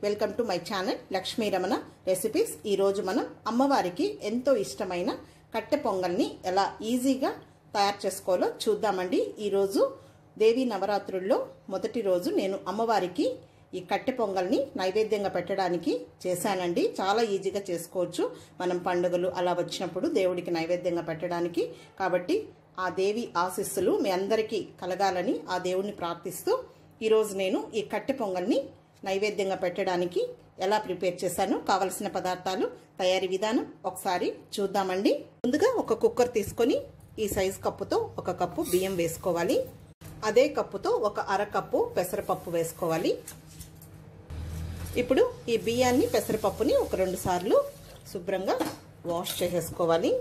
welcome to my channel Lakshmi Ramana recipes ఈరోజు మనం అమ్మవారికి ఎంతో ఇష్టమైన కట్టె పొంగల్ని ఎలా ఈజీగా తయారు చేసుకోవాలో చూద్దామండి ఈరోజు దేవీ నవరాత్రుల్లో మొదటి రోజు నేను అమ్మవారికి ఈ కట్టె పొంగల్ని నైవేద్యంగా పెట్టడానికి చేశానండి చాలా ఈజీగా చేసుకోవచ్చు మనం పండుగలు అలా వచ్చినప్పుడు దేవుడికి నైవేద్యంగా పెట్టడానికి కాబట్టి ఆ దేవి ఆశీస్సులు మీ అందరికీ కలగాలని ఆ దేవుడిని ప్రార్థిస్తూ ఈరోజు నేను ఈ కట్టె పొంగల్ని నైవేద్యంగా పెట్టడానికి ఎలా ప్రిపేర్ చేశాను కావలసిన పదార్థాలు తయారీ విధానం ఒకసారి చూద్దామండి ముందుగా ఒక కుక్కర్ తీసుకొని ఈ సైజ్ కప్పుతో ఒక కప్పు బియ్యం వేసుకోవాలి అదే కప్పుతో ఒక అర కప్పు పెసరపప్పు వేసుకోవాలి ఇప్పుడు ఈ బియ్యాన్ని పెసరపప్పుని ఒక రెండు సార్లు శుభ్రంగా వాష్ చేసేసుకోవాలి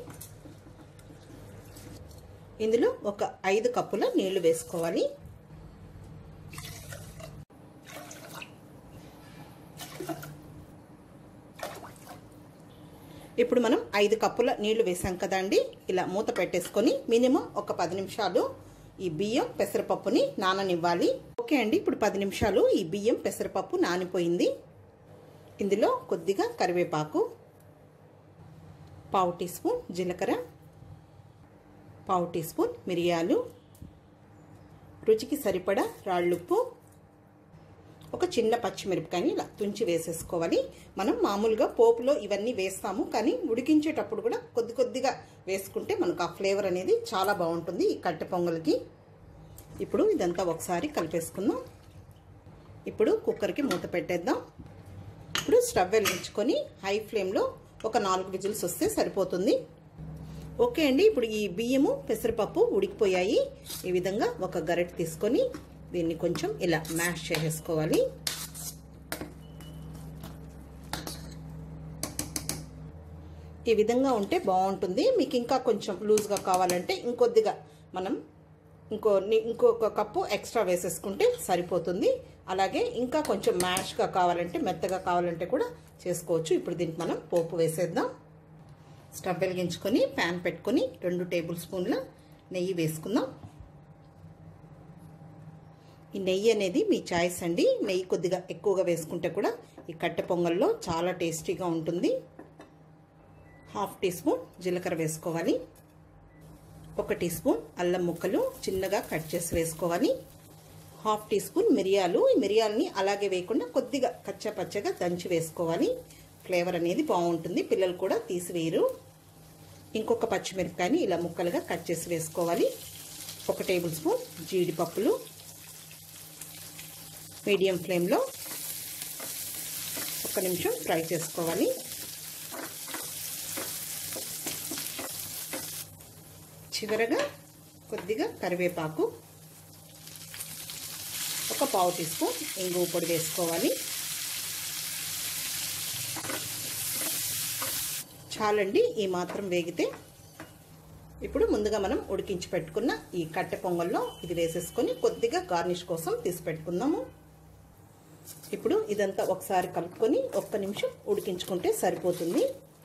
ఇందులో ఒక ఐదు కప్పుల నీళ్లు వేసుకోవాలి ఇప్పుడు మనం ఐదు కప్పుల నీళ్లు వేసాం కదండి ఇలా మూత పెట్టేసుకొని మినిమం ఒక పది నిమిషాలు ఈ బియ్యం పెసరపప్పుని నాననివ్వాలి ఓకే అండి ఇప్పుడు పది నిమిషాలు ఈ బియ్యం పెసరపప్పు నానిపోయింది ఇందులో కొద్దిగా కరివేపాకు పావు టీ స్పూన్ జీలకర్ర పావు టీ స్పూన్ మిరియాలు రుచికి సరిపడా రాళ్ళుప్పు ఒక చిన్న పచ్చిమిరపకాయని ఇలా తుంచి వేసేసుకోవాలి మనం మామూలుగా పోపులో ఇవన్నీ వేస్తాము కానీ ఉడికించేటప్పుడు కూడా కొద్ది కొద్దిగా వేసుకుంటే మనకు ఆ ఫ్లేవర్ అనేది చాలా బాగుంటుంది ఈ కట్టె పొంగల్కి ఇప్పుడు ఇదంతా ఒకసారి కలిపేసుకుందాం ఇప్పుడు కుక్కర్కి మూత పెట్టేద్దాం ఇప్పుడు స్టవ్ వెలిగించుకొని హై ఫ్లేమ్లో ఒక నాలుగు విజిల్స్ వస్తే సరిపోతుంది ఓకే అండి ఇప్పుడు ఈ బియ్యము పెసరపప్పు ఉడికిపోయాయి ఈ విధంగా ఒక గరెట్ తీసుకొని దీన్ని కొంచెం ఇలా మ్యాష్ చేసేసుకోవాలి ఈ విధంగా ఉంటే బాగుంటుంది మీకు ఇంకా కొంచెం లూజ్గా కావాలంటే ఇంకొద్దిగా మనం ఇంకో ఇంకొక కప్పు ఎక్స్ట్రా వేసేసుకుంటే సరిపోతుంది అలాగే ఇంకా కొంచెం మ్యాష్గా కావాలంటే మెత్తగా కావాలంటే కూడా చేసుకోవచ్చు ఇప్పుడు దీనికి మనం పోపు వేసేద్దాం స్టవ్ వెలిగించుకొని ప్యాన్ పెట్టుకొని రెండు టేబుల్ స్పూన్ల నెయ్యి వేసుకుందాం ఈ నెయ్యి అనేది మీ చాయిస్ అండి నెయ్యి కొద్దిగా ఎక్కువగా వేసుకుంటే కూడా ఈ కట్టె పొంగల్లో చాలా టేస్టీగా ఉంటుంది హాఫ్ టీ స్పూన్ జీలకర్ర వేసుకోవాలి ఒక టీ స్పూన్ అల్లం ముక్కలు చిన్నగా కట్ చేసి వేసుకోవాలి హాఫ్ టీ స్పూన్ మిరియాలు ఈ మిరియాలని అలాగే వేయకుండా కొద్దిగా కచ్చా పచ్చగా దంచి వేసుకోవాలి ఫ్లేవర్ అనేది బాగుంటుంది పిల్లలు కూడా తీసివేయరు ఇంకొక పచ్చిమిరపకాయని ఇలా ముక్కలుగా కట్ చేసి వేసుకోవాలి ఒక టేబుల్ స్పూన్ జీడిపప్పులు మీడియం ఫ్లేమ్లో ఒక నిమిషం ఫ్రై చేసుకోవాలి చివరగా కొద్దిగా కరివేపాకు ఒక పావు టీ స్పూన్ ఇంగువ పొడి వేసుకోవాలి చాలండి ఈ మాత్రం వేగితే ఇప్పుడు ముందుగా మనం ఉడికించి పెట్టుకున్న ఈ కట్టె పొంగల్లో ఇది వేసేసుకొని కొద్దిగా గార్నిష్ కోసం తీసి పెట్టుకుందాము ఇప్పుడు ఇదంతా ఒకసారి కలుపుకొని ఒక్క నిమిషం ఉడికించుకుంటే సరిపోతుంది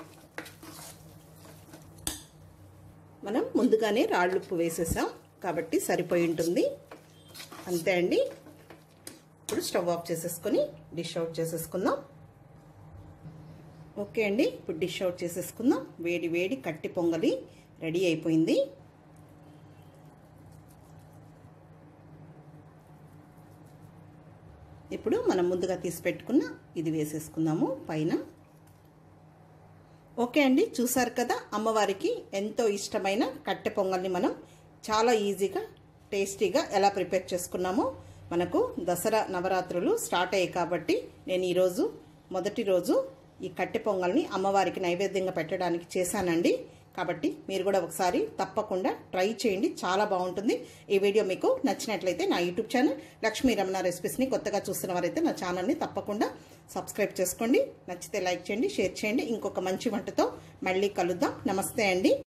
మనం ముందుగానే రాళ్ళుప్పు వేసేసాం కాబట్టి సరిపోయి ఉంటుంది అంతే అండి ఇప్పుడు స్టవ్ ఆఫ్ చేసేసుకొని డిష్ అవుట్ చేసేసుకుందాం ఓకే అండి ఇప్పుడు డిష్ అవుట్ చేసేసుకుందాం వేడి వేడి కట్టి పొంగలి రెడీ అయిపోయింది ఇప్పుడు మనం ముందుగా తీసి పెట్టుకున్న ఇది వేసేసుకుందాము పైన ఓకే అండి చూసారు కదా అమ్మవారికి ఎంతో ఇష్టమైన కట్టె పొంగల్ని మనం చాలా ఈజీగా టేస్టీగా ఎలా ప్రిపేర్ చేసుకున్నామో మనకు దసరా నవరాత్రులు స్టార్ట్ అయ్యాయి కాబట్టి నేను ఈరోజు మొదటి రోజు ఈ కట్టె పొంగల్ని అమ్మవారికి నైవేద్యంగా పెట్టడానికి చేశానండి కాబట్టి మీరు కూడా ఒకసారి తప్పకుండా ట్రై చేయండి చాలా బాగుంటుంది ఈ వీడియో మీకు నచ్చినట్లయితే నా యూట్యూబ్ ఛానల్ లక్ష్మీ రమణ రెసిపీస్ని కొత్తగా చూస్తున్న వారైతే నా ఛానల్ని తప్పకుండా సబ్స్క్రైబ్ చేసుకోండి నచ్చితే లైక్ చేయండి షేర్ చేయండి ఇంకొక మంచి వంటతో మళ్ళీ కలుద్దాం నమస్తే అండి